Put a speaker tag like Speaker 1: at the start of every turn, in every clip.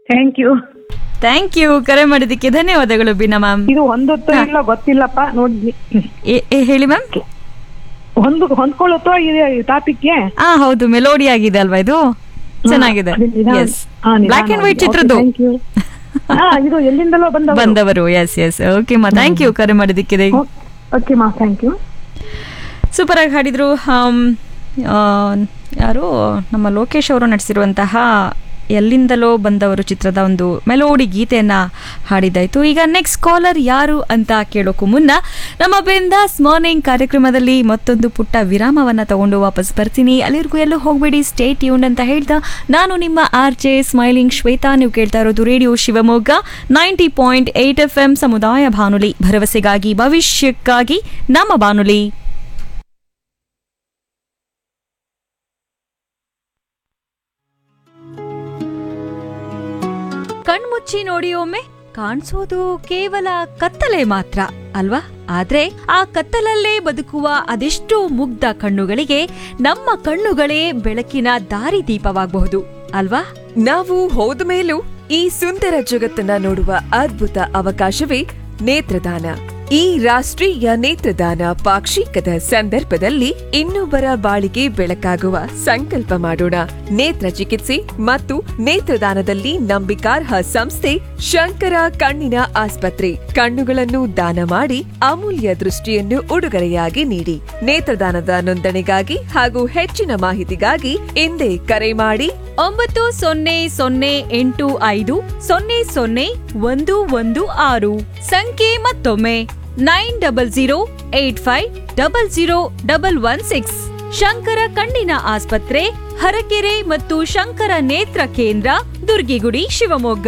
Speaker 1: thank you
Speaker 2: thank you ಕರೆ ಮಾಡಿದ್ದಕ್ಕೆ ಧನ್ಯವಾದಗಳು ಬೀನಾ ಮ್ಯಾಮ್
Speaker 1: ಇದು ಹೊಂದುತ್ತೋ ಇಲ್ಲ ಗೊತ್ತಿಲ್ಲಪ್ಪ ನೋಡಿ
Speaker 2: ಹೇಳಿ ಮ್ಯಾಮ್
Speaker 1: ಹೊಂದು ಹೊಂದ್ಕೊಳ್ಳುತ್ತೋ ಇದೆ ಟಾಪಿಕ್ಗೆ
Speaker 2: ಆ ಹೌದು ಮೆಲೋಡಿ ಆಗಿದೆ ಅಲ್ವಾ ಇದು ಚೆನ್ನಾಗಿದೆ ಎಸ್ ಬ್ಲಾಕ್ ಅಂಡ್ ವೈಟ್ ಚಿತ್ರದ್ದು
Speaker 1: ಥ್ಯಾಂಕ್ ಯು ಹಾ ಇದು ಎಲ್ಲಿಂದಲೋ ಬಂದ
Speaker 2: ಬಂದವರು ಎಸ್ ಎಸ್ ಓಕೆ ಮಾ ಥ್ಯಾಂಕ್ ಯು ಕರೆ ಮಾಡಿದ್ದಕ್ಕೆ
Speaker 1: ಓಕೆ ಮಾ ಥ್ಯಾಂಕ್ ಯು
Speaker 2: ಸೂಪರ್ ಆಗಿ ಹಾಡಿದ್ರು ಆಮ್, ಆ, ಯಾರು ನಮ್ಮ ಲೋಕೇಶ್ ಅವರು ನಟಿಸಿರುವಂತಹ ಎಲ್ಲಿಂದಲೋ ಬಂದವರು ಚಿತ್ರದ ಒಂದು ಮೆಲೋಡಿ ಗೀತೆಯನ್ನ ಹಾಡಿದ್ದಾಯ್ತು ಈಗ ನೆಕ್ಸ್ಟ್ ಕಾಲರ್ ಯಾರು ಅಂತ ಕೇಳೋಕ್ಕೂ ಮುನ್ನ ನಮ್ಮ ಬೆಂದಾಸ್ ಮಾರ್ನಿಂಗ್ ಕಾರ್ಯಕ್ರಮದಲ್ಲಿ ಮತ್ತೊಂದು ಪುಟ್ಟ ವಿರಾಮವನ್ನ ತಗೊಂಡು ವಾಪಸ್ ಬರ್ತೀನಿ ಅಲ್ಲಿವರೆಗೂ ಎಲ್ಲೂ ಹೋಗಬೇಡಿ ಸ್ಟೇ ಟ್ಯೂನ್ ಅಂತ ಹೇಳ್ತಾ ನಾನು ನಿಮ್ಮ ಆರ್ ಜೆ ಸ್ಮೈಲಿಂಗ್ ಶ್ವೇತಾ ನೀವು ಕೇಳ್ತಾ ಇರೋದು radio Shivamogga ninety point eight F M ಸಮುದಾಯ ಬಾನುಲಿ ಭರವಸೆಗಾಗಿ ಭವಿಷ್ಯಕ್ಕಾಗಿ ನಮ್ಮ ಬಾನುಲಿ ಕಣ್ಮುಚ್ಚಿ ನೋಡಿ ಒಮ್ಮೆ ಕಾಣಿಸೋದು ಕೇವಲ ಕತ್ತಲೆ ಮಾತ್ರ ಅಲ್ವಾ ಆದ್ರೆ ಆ ಕತ್ತಲಲ್ಲೇ ಬದುಕುವ ಅದೆಷ್ಟೋ ಮುಗ್ಧ ಕಣ್ಣುಗಳಿಗೆ ನಮ್ಮ ಕಣ್ಣುಗಳೇ ಬೆಳಕಿನ ದಾರಿದೀಪವಾಗಬಹುದು ಅಲ್ವಾ
Speaker 3: ನಾವು ಹೋದ ಮೇಲೂ ಈ ಸುಂದರ ಜಗತ್ತನ್ನ ನೋಡುವ ಅದ್ಭುತ ಅವಕಾಶವೇ ನೇತ್ರದಾನ ಈ ರಾಷ್ಟ್ರೀಯ ನೇತ್ರದಾನ ಪಾಕ್ಷಿಕದ ಸಂದರ್ಭದಲ್ಲಿ ಇನ್ನೊಬ್ಬರ ಬಾಳಿಗೆ ಬೆಳಕಾಗುವ ಸಂಕಲ್ಪ ಮಾಡೋಣ ನೇತ್ರ ಚಿಕಿತ್ಸೆ ಮತ್ತು ನೇತ್ರದಾನದಲ್ಲಿ ನಂಬಿಕಾರ್ಹ ಸಂಸ್ಥೆ ಶಂಕರ ಕಣ್ಣಿನ ಆಸ್ಪತ್ರೆ ಕಣ್ಣುಗಳನ್ನು ದಾನ ಮಾಡಿ ಅಮೂಲ್ಯ ದೃಷ್ಟಿಯನ್ನು ಉಡುಗೊರೆಯಾಗಿ ನೀಡಿ ನೇತ್ರದಾನದ ನೋಂದಣಿಗಾಗಿ ಹಾಗೂ ಹೆಚ್ಚಿನ ಮಾಹಿತಿಗಾಗಿ ಹಿಂದೆ ಕರೆ ಮಾಡಿ
Speaker 2: ಒಂಬತ್ತು ಸೊನ್ನೆ ಸೊನ್ನೆ ಎಂಟು ಐದು ಸೊನ್ನೆ ಸೊನ್ನೆ ಒಂದು ಒಂದು ಆರು ಸಂಖ್ಯೆ ಮತ್ತೊಮ್ಮೆ nine double zero eight five double zero double one six Shankara ಕಣ್ಣಿನ ಆಸ್ಪತ್ರೆ ಹರಕೆರೆ ಮತ್ತು ಶಂಕರ ನೇತ್ರ ಕೇಂದ್ರ ದುರ್ಗಿಗುಡಿ ಶಿವಮೊಗ್ಗ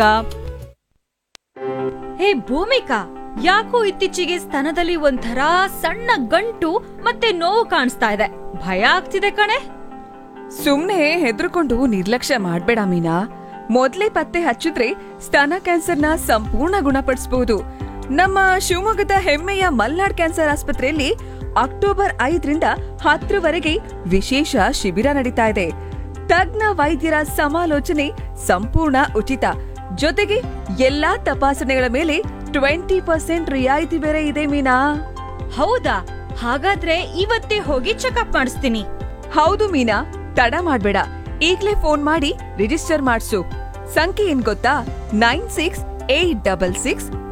Speaker 2: ಹೇ ಭೂಮಿಕಾ ಯಾಕೋ ಇತ್ತೀಚೆಗೆ ಸ್ತನದಲ್ಲಿ ಒಂಥರ ಸಣ್ಣ ಗಂಟು ಮತ್ತೆ ನೋವು ಕಾಣಿಸ್ತಾ ಇದೆ ಭಯ ಆಗ್ತಿದೆ ಕಣೆ
Speaker 3: ಸುಮ್ನೆ ಹೆದರ್ಕೊಂಡು ನಿರ್ಲಕ್ಷ್ಯ ಮಾಡ್ಬೇಡ ಮೀನಾ ಮೊದ್ಲೇ ಪತ್ತೆ ಹಚ್ಚಿದ್ರೆ ಸ್ತನ ಕ್ಯಾನ್ಸರ್ನ ಸಂಪೂರ್ಣ ಗುಣಪಡಿಸಬಹುದು ನಮ್ಮ ಶಿವಮೊಗ್ಗದ ಹೆಮ್ಮೆಯ ಮಲ್ನಾಡ್ ಕ್ಯಾನ್ಸರ್ ಆಸ್ಪತ್ರೆಯಲ್ಲಿ ಅಕ್ಟೋಬರ್ ಐದರಿಂದ ಹತ್ತರವರೆಗೆ ವಿಶೇಷ ಶಿಬಿರ ನಡೀತಾ ಇದೆ ತಜ್ಞ ವೈದ್ಯರ ಸಮಾಲೋಚನೆ ಸಂಪೂರ್ಣ ಉಚಿತ ಜೊತೆಗೆ ಎಲ್ಲಾ ತಪಾಸಣೆಗಳ ಮೇಲೆ ಟ್ವೆಂಟಿ ಪರ್ಸೆಂಟ್ ರಿಯಾಯಿತಿ ಬೇರೆ ಇದೆ ಮೀನಾ
Speaker 2: ಹೌದಾ ಹಾಗಾದ್ರೆ ಇವತ್ತೇ ಹೋಗಿ ಚೆಕಪ್ ಮಾಡಿಸ್ತೀನಿ
Speaker 3: ಹೌದು ಮೀನಾ ತಡ ಮಾಡ್ಬೇಡ ಈಗ್ಲೇ ಫೋನ್ ಮಾಡಿ ರಿಜಿಸ್ಟರ್ ಮಾಡ್ಸು ಸಂಖ್ಯೆ ಏನ್ ಗೊತ್ತಾ nine six eight double six